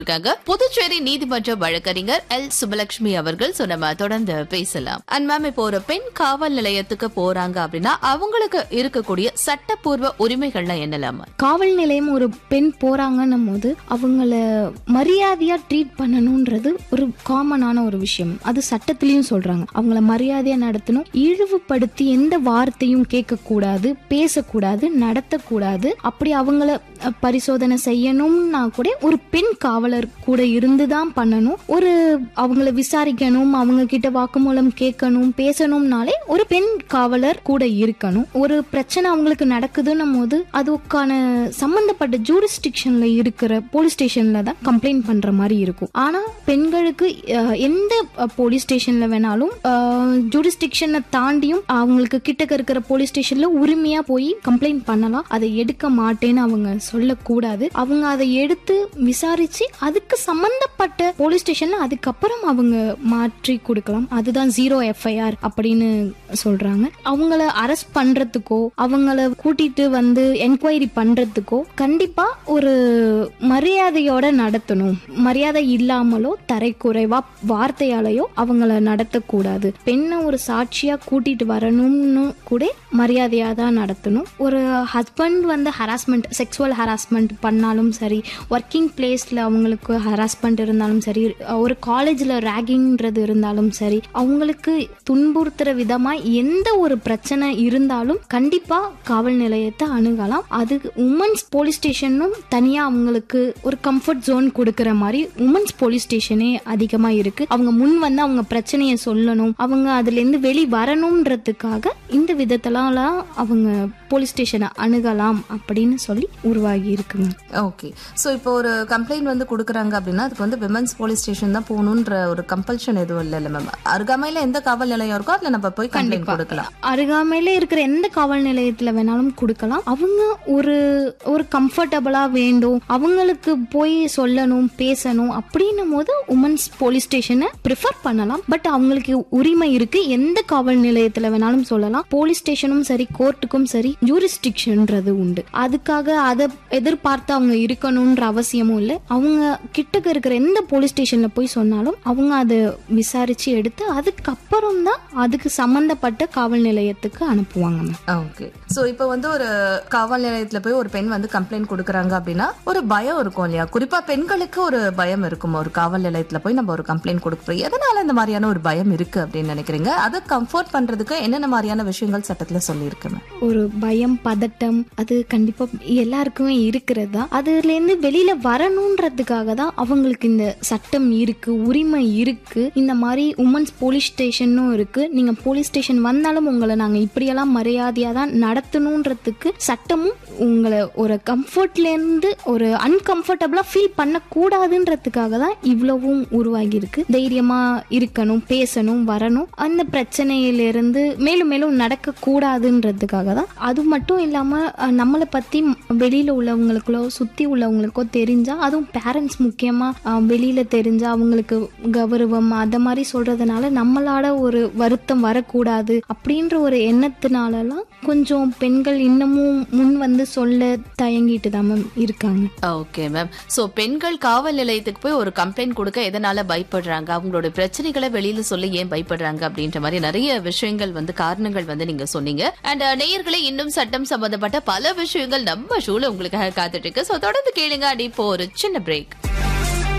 இருக்காங்க புதுச்சேரி நீதிமன்ற வழக்கறிஞர் எல் சுபலட்சுமி அவர்கள் so நம்ம தொடர்ந்து பேசலாம் அண்ட் மேம் இப்போ ஒரு பெண் காவல் நிலையத்துக்கு போறாங்க அப்படின்னா அவங்களுக்கு இருக்கக்கூடிய சட்டப்பூர்வ உரிமைகள்லாம் என்னலாம் காவல் நிலையம் ஒரு பெண் போறாங்கன்னும் போது அவங்கள மரியாதையா ட்ரீட் பண்ணணும்ன்றது ஒரு காமனான ஒரு விஷயம் அது சட்டத்திலயும் சொல்றாங்க அவங்கள மரியாதையா நடத்தணும் இழிவுபடுத்தி எந்த வார்த்தையும் கேட்க கூடாது பேசக்கூடாது நடத்தக்கூடாது அப்படி அவங்கள அஹ், பரிசோதனை செய்யணும்னா கூட ஒரு பெண் காவலர் கூட இருந்து தான் பண்ணணும் ஒரு அவங்கள விசாரிக்கணும் அவங்க கிட்ட வாக்குமூலம் கேட்கணும் பேசணும்னாலே ஒரு பெண் காவலர் கூட இருக்கணும் ஒரு பிரச்சனை அவங்களுக்கு நடக்குதுன்னும் போது அதுக்கான சம்பந்தப்பட்ட ஜூரிஸ்டிக்ஷன்ல இருக்கிற போலீஸ் ஸ்டேஷன்ல தான் கம்ப்ளைண்ட் பண்ற மாதிரி இருக்கும் ஆனா பெண்களுக்கு அஹ், எந்த போலீஸ் ஸ்டேஷன்ல வேணாலும் ஜூரிஸ்டிக்ஷனை தாண்டியும் அவங்களுக்கு கிட்டக்க இருக்கிற போலீஸ் ஸ்டேஷன்ல உரிமையா போய் கம்ப்ளைண்ட் பண்ணலாம் அதை எடுக்க மாட்டேன்னு அவங்க சொல்லக்கூடாது அவங்க அதை எடுத்து விசாரிச்சு அதுக்கு சம்பந்தப்பட்ட போலீஸ் ஸ்டேஷன்ல அதுக்கப்புறம் அவங்க மாற்றி கொடுக்கலாம் அதுதான் ஜீரோ எஃப்ஐஆர் அப்படின்னு சொல்றாங்க அவங்கள அரெஸ்ட் பண்றதுக்கோ அவங்கள கூட்டிட்டு வந்து என்கொயரி பண்றதுக்கோ கண்டிப்பா ஒரு மரியாதையோட நடத்தணும் மரியாதை இல்லாமலோ தரைக்குறைவா வார்த்தையாலேயோ அவங்கள நடத்தக்கூடாது பெண்ணை ஒரு சாட்சியா கூட்டிட்டு வரணும்னு கூட மரியாதையா தான் நடத்தணும் ஒரு ஹஸ்பண்ட் வந்து ஹராஸ்மெண்ட் செக்ஸுவல் ஹராஸ்மெண்ட் பண்ணாலும் சரி ஒர்க்கிங் பிளேஸ்ல அவங்களுக்கு ஹராஸ்மெண்ட் இருந்தாலும் சரி ஒரு காலேஜ்ல ரேகிங்ன்றது இருந்தாலும் சரி அவங்களுக்கு துன்புறுத்துற விதமா எந்த ஒரு பிரச்சனை இருந்தாலும் கண்டிப்பா காவல் நிலையத்தை அணுகலாம் அது உமன்ஸ் போலீஸ் ஸ்டேஷனும் தனியா அவங்களுக்கு ஒரு கம்ஃபர்ட் ஜோன் கொடுக்கற மாதிரி உமன்ஸ் போலீஸ் ஸ்டேஷனே அதிகமா இருக்கு அவங்க முன் வந்து அவங்க பிரச்சனையை சொல்லணும் அவங்க அதுல இருந்து வெளி வரணும்ன்றதுக்காக இந்த விதத்தெல்லாம் அவங்க போலீஸ் ஸ்டேஷனை அணுகலாம் அப்படின்னு சொல்லி உருவாகி இருக்குங்க ஓகே சோ இப்போ ஒரு கம்ப்ளைண்ட் வந்து கொடுக்குறாங்க அப்படின்னா அதுக்கு வந்து விமன்ஸ் போலீஸ் ஸ்டேஷன் தான் போகணுன்ற ஒரு கம்பல்ஷன் எதுவும் இல்ல மேம் அருகாமையில எந்த காவல் நிலையம் இருக்கோ அதுல நம்ம போய் கம்ப்ளைண்ட் கொடுக்கலாம் அருகாமையில இருக்கிற எந்த காவல் நிலையத்துல வேணாலும் கொடுக்கலாம் அவங்க ஒரு ஒரு கம்ஃபர்டபுளா வேண்டும் அவங்களுக்கு போய் சொல்லணும் பேசணும் அப்படின்னும் போது உமன்ஸ் போலீஸ் ஸ்டேஷனை ப்ரிஃபர் பண்ணலாம் பட் அவங்களுக்கு உரிமை இருக்கு எந்த காவல் நிலையத்துல வேணாலும் சொல்லலாம் போலீஸ் ஸ்டேஷனும் சரி கோர்ட்டுக்கும் சரி ஜூரிஸ்டிக்ஷன்ன்றது உண்டு அதுக்காக அதை எதிர்பார்த்து அவங்க இருக்கணும்ன்ற அவசியமும் இல்லை அவங்க கிட்டக்க இருக்கிற எந்த போலீஸ் ஸ்டேஷன்ல போய் சொன்னாலும் அவங்க அதை விசாரிச்சு எடுத்து அதுக்கப்புறம் தான் அதுக்கு சம்பந்தப்பட்ட காவல் நிலையத்துக்கு அனுப்புவாங்க மேம் ஓகே சோ இப்போ வந்து ஒரு காவல் நிலையத்துல போய் ஒரு பெண் வந்து கம்ப்ளைண்ட் கொடுக்குறாங்க அப்படின்னா ஒரு பயம் இருக்கும் இல்லையா குறிப்பா பெண்களுக்கு ஒரு பயம் இருக்கும் ஒரு காவல் நிலையத்துல போய் நம்ம ஒரு கம்ப்ளைண்ட் கொடுக்குறோம் எதனால இந்த மாதிரியான ஒரு பயம் இருக்கு அப்படின்னு நினைக்கிறீங்க அதை கம்ஃபர்ட் பண்றதுக்கு என்னென்ன மாதிரியான விஷயங்கள் சட்டத்துல சொல்லியிருக்கு மேம் ஒரு பயம் பதட்டம் அது கண்டிப்பா எல்லாருக்குமே இருக்கிறது தான் அதுல இருந்து வெளியில வரணுன்றதுக்காக தான் அவங்களுக்கு இந்த சட்டம் இருக்கு உரிமை இருக்கு இந்த மாதிரி உமன்ஸ் போலீஸ் ஸ்டேஷனும் இருக்கு நீங்க போலீஸ் ஸ்டேஷன் வந்தாலும் உங்களை நாங்க இப்படியெல்லாம் மரியாதையா தான் நடத்தணுன்றதுக்கு சட்டமும் உங்களை ஒரு கம்ஃபர்ட்ல இருந்து ஒரு அன்கம்ஃபர்டபுளா ஃபீல் பண்ணக்கூடாதுன்றதுக்காக தான் இவ்வளவும் உருவாகி இருக்கு தைரியமா இருக்கணும் பேசணும் வரணும் அந்த பிரச்சனையிலிருந்து மேலும் மேலும் நடக்க கூடாதுன்றதுக்காக தான் அது மட்டும் இல்லாம அஹ், நம்மளை பத்தி வெளியில உள்ளவங்களுக்கோ சுத்தி உள்ளவங்களுக்கோ தெரிஞ்சா அதுவும் பேரண்ட்ஸ் முக்கியமா அஹ், வெளியில தெரிஞ்சா அவங்களுக்கு கௌரவம் அந்த மாதிரி சொல்றதுனால நம்மளால ஒரு வருத்தம் வரக்கூடாது அப்படின்ற ஒரு எண்ணத்தினாலலாம் கொஞ்சம் பெண்கள் இன்னமும் முன் வந்து சொல்ல தயங்கிட்டு தான் மேம் இருக்காங்க ஓகே மேம் சோ பெண்கள் காவல் நிலையத்துக்கு போய் ஒரு கம்ப்ளைண்ட் கொடுக்க எதனால பயப்படுறாங்க அவங்களோட பிரச்சனைகளை வெளியில சொல்ல ஏன் பயப்படுறாங்க அப்படின்ற மாதிரி நிறைய விஷயங்கள் வந்து காரணங்கள் வந்து நீங்க சொன்னீங்க அண்ட் நேயர்களே இன்னும் சட்டம் சம்பந்தப்பட்ட பல விஷயங்கள் நம்ம ஷூல உங்களுக்காக காத்துட்டு இருக்கு சோ தொடர்ந்து கேளுங்க அடி இப்போ ஒரு சின்ன பிரேக்